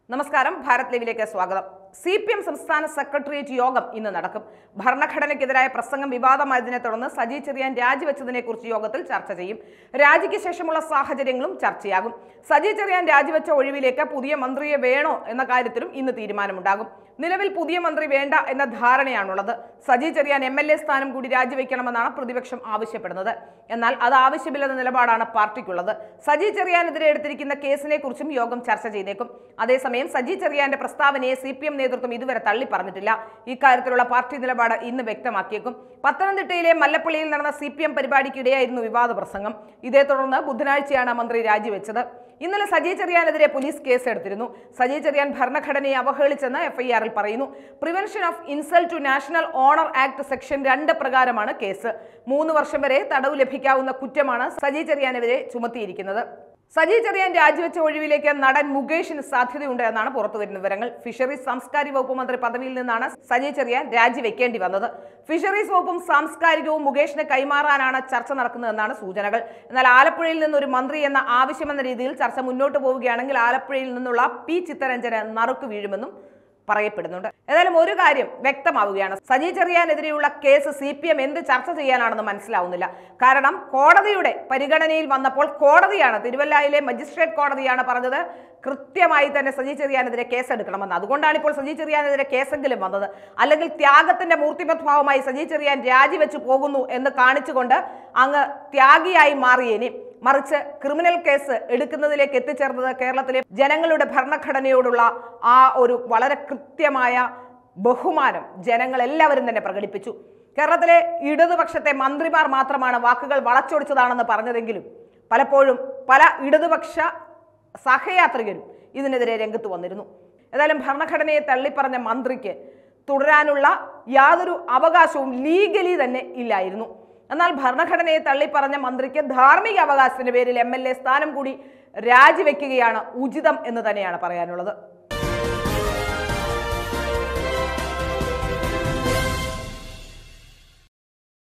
നമസ്കാരം ഭാരത് ലൈവിലേക്ക് സ്വാഗതം സി പി എം സംസ്ഥാന സെക്രട്ടേറിയറ്റ് യോഗം ഇന്ന് നടക്കും ഭരണഘടനയ്ക്കെതിരായ പ്രസംഗം വിവാദമായതിനെ തുടർന്ന് സജി ചെറിയാൻ രാജിവെച്ചതിനെ കുറിച്ച് യോഗത്തിൽ ചർച്ച ചെയ്യും രാജിക്ക് ശേഷമുള്ള സാഹചര്യങ്ങളും ചർച്ചയാകും സജി ചെറിയാൻ രാജിവെച്ച ഒഴിവിലേക്ക് പുതിയ മന്ത്രിയെ വേണോ എന്ന കാര്യത്തിലും ഇന്ന് തീരുമാനമുണ്ടാകും നിലവിൽ പുതിയ മന്ത്രി വേണ്ട എന്ന ധാരണയാണുള്ളത് Saji Cheriyan M L A സ്ഥാനം കൂടി രാജിവെക്കണമെന്നാണ് പ്രതിപക്ഷം ആവശ്യപ്പെടുന്നത് എന്നാൽ അത് ആവശ്യമില്ലെന്ന നിലപാടാണ് പാർട്ടിക്കുള്ളത് സജി ചെറിയാനെതിരെ എടുത്തിരിക്കുന്ന കേസിനെ കുറിച്ചും യോഗം ചർച്ച ചെയ്തേക്കും അതേസമയം സജി ചെറിയാന്റെ പ്രസ്താവനയെ സി പി എം നേതൃത്വം ഇതുവരെ തള്ളി പറഞ്ഞിട്ടില്ല ഇക്കാര്യത്തിലുള്ള പാർട്ടി നിലപാട് ഇന്ന് വ്യക്തമാക്കിയേക്കും പത്തനംതിട്ടയിലെ മല്ലപ്പള്ളിയിൽ നടന്ന സി പി എം പരിപാടിക്കിടെയായിരുന്നു വിവാദ പ്രസംഗം ഇതേ തുടർന്ന് ബുധനാഴ്ചയാണ് മന്ത്രി രാജിവെച്ചത് ഇന്നലെ സജി ചെറിയാനെതിരെ പോലീസ് കേസെടുത്തിരുന്നു സജി ചെറിയാൻ ഭരണഘടനയെ അവഹേളിച്ചെന്ന് എഫ്ഐആറിൽ പറയുന്നു prevention of insult to national honour act section രണ്ട് പ്രകാരമാണ് കേസ് മൂന്ന് വർഷം വരെ തടവ് ലഭിക്കാവുന്ന കുറ്റമാണ് സജി ചെറിയാനെതിരെ ചുമത്തിയിരിക്കുന്നത് സജി ചെറിയാൻ രാജിവെച്ച ഒഴിവിലേക്ക് നടൻ മുകേഷിന് സാധ്യതയുണ്ട് എന്നാണ് പുറത്തുവരുന്ന വിവരങ്ങൾ ഫിഷറീസ് സാംസ്കാരിക വകുപ്പ് മന്ത്രി പദവിയിൽ നിന്നാണ് സജി ചെറിയാൻ രാജിവെക്കേണ്ടി വന്നത് ഫിഷറീസ് വകുപ്പും സാംസ്കാരികവും മുകേഷിന് കൈമാറാനാണ് ചർച്ച നടക്കുന്നതെന്നാണ് സൂചനകൾ എന്നാൽ ആലപ്പുഴയിൽ നിന്ന് ഒരു മന്ത്രി എന്ന ആവശ്യമെന്ന രീതിയിൽ ചർച്ച മുന്നോട്ട് പോവുകയാണെങ്കിൽ ആലപ്പുഴയിൽ നിന്നുള്ള പി ചിത്തരഞ്ജന് നറുക്ക് വീഴുമെന്നും പറയപ്പെടുന്നുണ്ട് ഏതായാലും ഒരു കാര്യം വ്യക്തമാവുകയാണ് സജി ചെറിയാനെതിരെയുള്ള കേസ് സി പി എം എന്ത് ചർച്ച ചെയ്യാനാണെന്ന് മനസ്സിലാവുന്നില്ല കാരണം കോടതിയുടെ പരിഗണനയിൽ വന്നപ്പോൾ കോടതിയാണ് തിരുവല്ലയിലെ മജിസ്ട്രേറ്റ് കോടതിയാണ് പറഞ്ഞത് കൃത്യമായി തന്നെ സജി ചെറിയാനെതിരെ കേസെടുക്കണമെന്ന് അതുകൊണ്ടാണ് ഇപ്പോൾ സജി ചെറിയാനെതിരെ കേസെങ്കിലും വന്നത് അല്ലെങ്കിൽ ത്യാഗത്തിന്റെ മൂർത്തിമത്ഭാവമായി സജി ചെറിയാൻ രാജിവെച്ച് പോകുന്നു എന്ന് കാണിച്ചുകൊണ്ട് അങ്ങ് ത്യാഗിയായി മാറിയേനെ മറിച്ച് ക്രിമിനൽ കേസ് എടുക്കുന്നതിലേക്ക് എത്തിച്ചേർന്നത് കേരളത്തിലെ ജനങ്ങളുടെ ഭരണഘടനയോടുള്ള ആ ഒരു വളരെ കൃത്യമായ ബഹുമാനം ജനങ്ങൾ എല്ലാവരും തന്നെ പ്രകടിപ്പിച്ചു കേരളത്തിലെ ഇടതുപക്ഷത്തെ മന്ത്രിമാർ മാത്രമാണ് വാക്കുകൾ വളച്ചൊടിച്ചതാണെന്ന് പറഞ്ഞതെങ്കിലും പലപ്പോഴും പല ഇടതുപക്ഷ സഹയാത്രികരും ഇതിനെതിരെ രംഗത്ത് വന്നിരുന്നു ഏതായാലും ഭരണഘടനയെ തള്ളിപ്പറഞ്ഞ മന്ത്രിക്ക് തുടരാനുള്ള യാതൊരു അവകാശവും ലീഗലി തന്നെ ഇല്ലായിരുന്നു എന്നാൽ ഭരണഘടനയെ തള്ളിപ്പറഞ്ഞ മന്ത്രിക്ക് ധാർമ്മിക അവകാശത്തിന്റെ പേരിൽ എം എൽ എ സ്ഥാനം കൂടി രാജിവെക്കുകയാണ് ഉചിതം എന്ന് തന്നെയാണ് പറയാനുള്ളത്